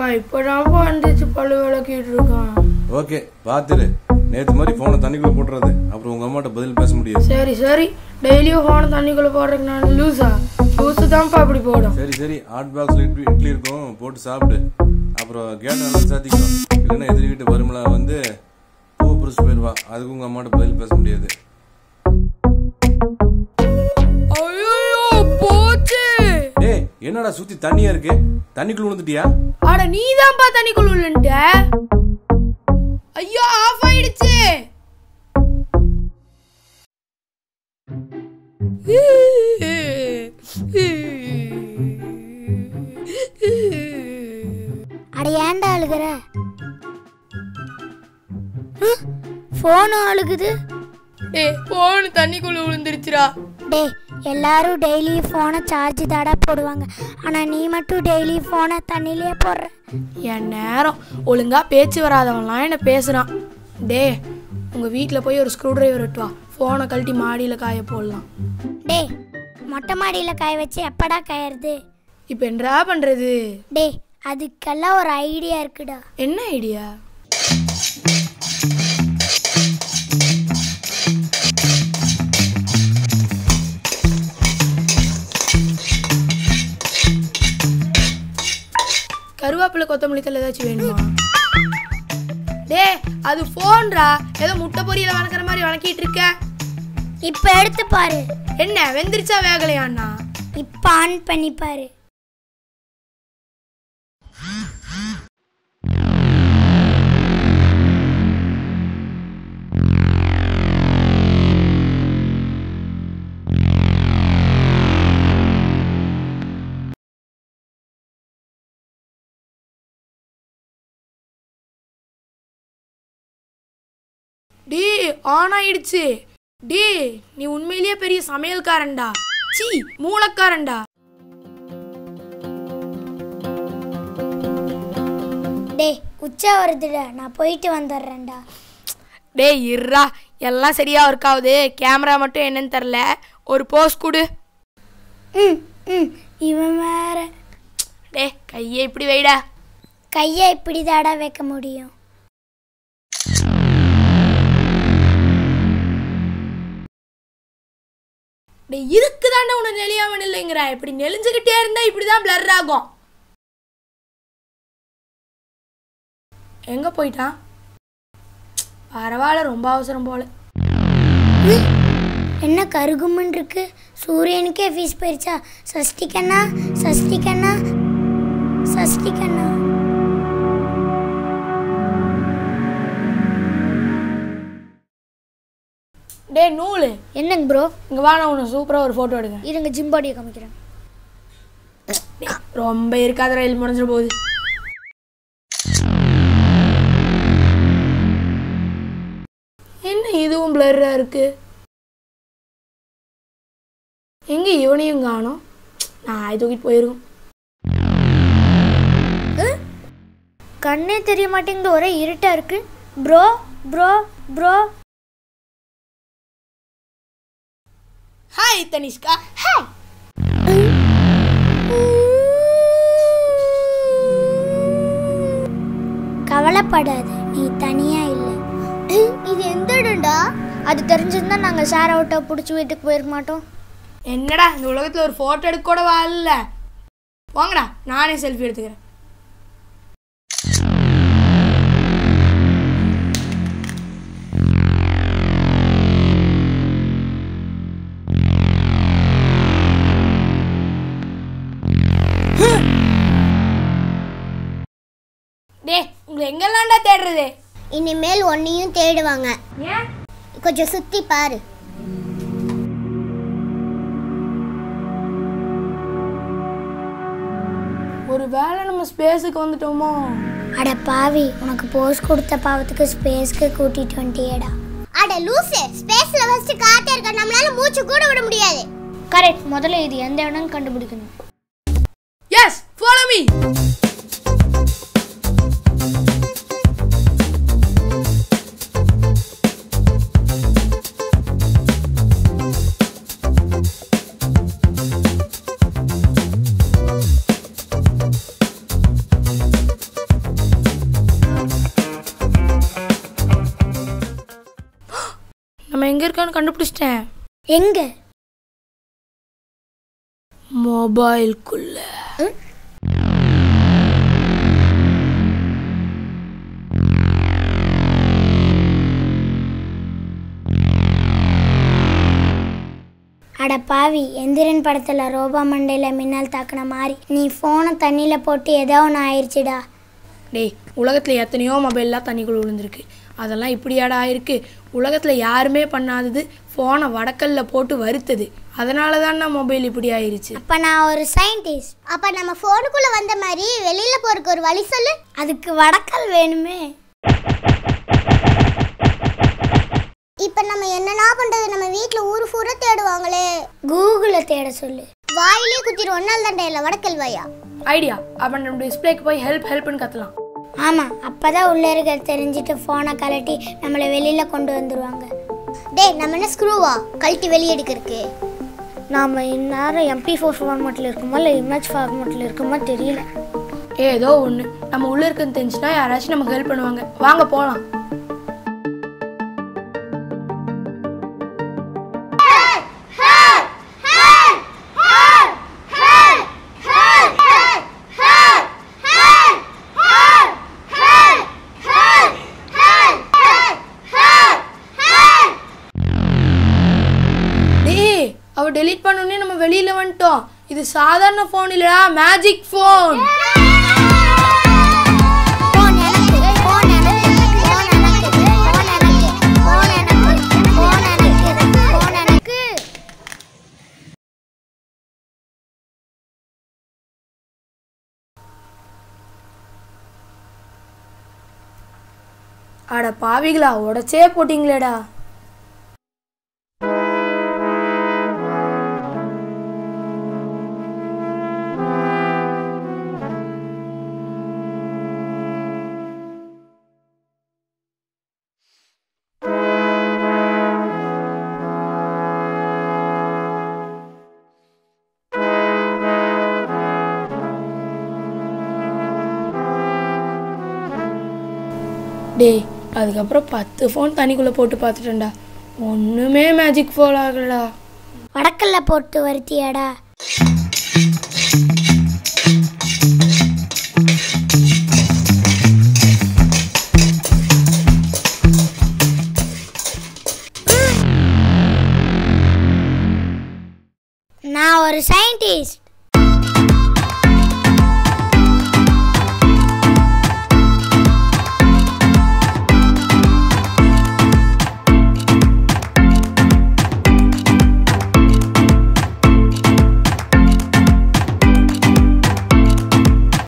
இப்பதான்ப்பா வந்துச்சு பல்லு விளக்கிட்டு இருக்கான் ஓகே பாத்துரு நேத்து மாதிரி போனை தண்ணிக்குள்ள போட்டுறது அப்புறம் உங்க அம்மாட்ட பதில் பேச முடியாது சரி சரி டெய்லியும் போன தண்ணிக்குள்ள போடுறதுக்கு நான் லூசா லூசு தான்ப்பா இப்படி போடும் சரி சரி ஹாட் பாக்ஸ்ல இட்லி இட்லி இருக்கும் போட்டு சாப்பிடு அப்புறம் கேட்ட நல்லா சாத்திக்கலாம் இல்லைன்னா எதிரி வீட்டு வருமலா வந்து பூ புரிச்சு போயிடுவா அதுக்கு உங்க அம்மாட்ட பதில் பேச முடியாது ஐயோ போச்சு டேய் என்னடா சுத்தி தண்ணியா இருக்கு தண்ணிக்குள்ள விழுந்துட்டியா அட நீதான்ப்பா தண்ணிக்குள்ள உள்ளன்ட்ட ஐயோ ஆஃப் ஆயிடுச்சு அட ஏன்டா அழுகுற ஃபோனும் அழுகுது டேய் போன் தண்ணிக்குள்ள விழுந்துருச்சுடா டேய் எல்லாரும் டெய்லி ஃபோனை சார்ஜ் தாடா போடுவாங்க ஆனால் நீ மட்டும் டெய்லி ஃபோனை தண்ணியிலே போடுற என் நேரம் ஒழுங்கா பேச்சு வராதவன்லாம் என்ன பேசுறான் டே உங்க வீட்டில் போய் ஒரு ஸ்க்ரூ டிரைவர் வெட்டு வா ஃபோனை கழட்டி மாடியில் காய போடலாம் டேய் மொட்டை மாடியில் காய வச்சு எப்படா காயறது இப்போ என்னடா பண்றது டேய் அதுக்கெல்லாம் ஒரு ஐடியா இருக்குடா என்ன ஐடியா கருவேப்பிலை கொத்தமல்லி தலை ஏதாச்சும் வேணுமா டே அது ஃபோன்ரா ஏதோ முட்டை பொரியல வணக்கிற மாதிரி வணக்கிட்டு இருக்க இப்போ எடுத்து பாரு என்ன வெந்திரிச்சா வேகலையாண்ணா இப்போ ஆன் பண்ணி பாரு டே ஆன் ஆயிடுச்சு டே நீ உண்மையிலேயே பெரிய சமையல்காரன்டா சீ மூலக்காரன்டா டேய் உச்சா வருதுடா நான் போயிட்டு வந்துடுறேன்டா டேய் இருடா எல்லாம் சரியா ஒர்க் ஆகுது கேமரா மட்டும் என்னன்னு தெரில ஒரு போஸ் கொடு ம் ம் இவன் வேற டே கையை இப்படி வைடா கையை இப்படி தாடா வைக்க முடியும் டேய் இதுக்கு தாண்டா உன்னை நெளியாம இல்லைங்கிற இப்படி நெளிஞ்சுக்கிட்டே இருந்தா இப்படிதான் பிளர் ஆகும் எங்க போயிட்டான் பரவாயில்ல ரொம்ப அவசரம் போல என்ன கருகுமன் இருக்கு சூரியனுக்கே ஃபீஸ் போயிருச்சா சஷ்டிக்கண்ணா சஷ்டிக்கண்ணா சஷ்டிக்கண்ணா டேய் நூலு என்னங்க ப்ரோ இங்க வா நான் உன்னை சூப்பரா ஒரு போட்டோ எடுங்க இருங்க ஜிம் பாடியை காமிக்கிறேன் ரொம்ப இருக்காத ரயில் முடிஞ்சிட போகுது என்ன இதுவும் பிளர்ரா இருக்கு எங்க இவனையும் காணோம் நான் தூக்கிட்டு போயிருக்கோம் கண்ணே தெரிய மாட்டேங்குது ஒரே இருட்டா இருக்கு bro bro bro hi Tanishka hi கவலைப்படாத நீ தனியா இல்லை இது எந்த இடம்டா அது தெரிஞ்சிருந்தா நாங்கள் சார் அவுட்டை பிடிச்சி வீட்டுக்கு போயிருக்க மாட்டோம் என்னடா இந்த உலகத்துல ஒரு போட்டோ எடுக்க கூட வாழல வாங்கடா நானே செல்ஃபி எடுத்துக்கிறேன் டே உங்களை எங்கெல்லாம்டா தேடுறது இனிமேல் ஒன்னையும் தேடுவாங்க ஏன் கொஞ்சம் சுத்தி பாரு ஒரு வேளை நம்ம ஸ்பேஸுக்கு வந்துட்டோமோ அட பாவி உனக்கு போஸ் கொடுத்த பாவத்துக்கு ஸ்பேஸ்க்கு கூட்டிட்டு வந்துட்டியேடா அட லூசு ஸ்பேஸ்ல ஃபர்ஸ்ட் காத்தே இருக்க நம்மளால மூச்சு கூட விட முடியாது கரெக்ட் முதல்ல இது எந்த இடம் கண்டுபிடிக்கணும் எஸ் ஃபாலோ மீ ஒன்று கண்டுபிடிச்சிட்டேன் எங்க மொபைல்குள்ள அட பாவி எந்திரன் படத்துல ரோபா மண்டையில மின்னல் தாக்குன மாதிரி நீ போனை தண்ணியில போட்டு ஏதோ ஒன்று ஆயிடுச்சுடா டேய் உலகத்தில் எத்தனையோ மொபைல்லாம் தண்ணிக்குள்ள விழுந்திருக்கு அதெல்லாம் இப்படியாடா ஆயிருக்கு உலகத்தில் யாருமே பண்ணாதது ஃபோனை வடக்கல்ல போட்டு வருத்தது அதனால தான் மொபைல் இப்படி ஆயிருச்சு அப்ப நான் ஒரு சயின்டிஸ்ட் அப்ப நம்ம போனுக்குள்ள வந்த மாதிரி வெளியில போறதுக்கு ஒரு வழி சொல்லு அதுக்கு வடக்கல் வேணுமே இப்ப நம்ம என்னன்னா பண்றது நம்ம வீட்ல ஊரு பூரா தேடுவாங்களே கூகுளை தேட சொல்லு வாயிலே குத்திரு ஒன்னால் தாண்டா இல்ல வடக்கல் வாயா ஐடியா அப்போ நம்ம டிஸ்பிளேக்கு போய் ஹெல்ப் ஹெல்ப்னு கத்தலாம் ஆமா அப்பதான் உள்ள இருக்க தெரிஞ்சுட்டு போனை கலட்டி நம்மளை வெளியில கொண்டு வந்துருவாங்க டேய் நம்ம என்ன ஸ்க்ரூவா கழட்டி வெளியே எடுக்கிறதுக்கு நாம இந்நேரம் எம்பி ஃபோர் ஃபார்மேட்டில் இருக்குமா இல்லை இமேஜ் ஃபார்மேட்டில் இருக்குமா தெரியல ஏதோ ஒன்று நம்ம உள்ள இருக்குன்னு தெரிஞ்சுன்னா யாராச்சும் நமக்கு ஹெல்ப் பண்ணுவாங்க வாங்க போகலாம் டேய் அவ டெலீட் பண்ணோடனே நம்ம வெளியில வந்துட்டோம் இது சாதாரண ஃபோன் இல்லடா மேஜிக் ஃபோன் போன் எனக்கு போன் எனக்கு போன் எனக்கு போன் எனக்கு போன் எனக்கு போன் எனக்கு போன் எனக்கு அட பாவிகளா உடச்சே போட்டிங்களேடா டேய் அதுக்கப்புறம் பத்து ஃபோன் தண்ணிக்குள்ளே போட்டு பார்த்துட்டேன்டா ஒன்றுமே மேஜிக் ஃபோன் ஆகலடா வடக்கல்ல போட்டு வருத்தியாடா நான் ஒரு சயின்டிஸ்ட்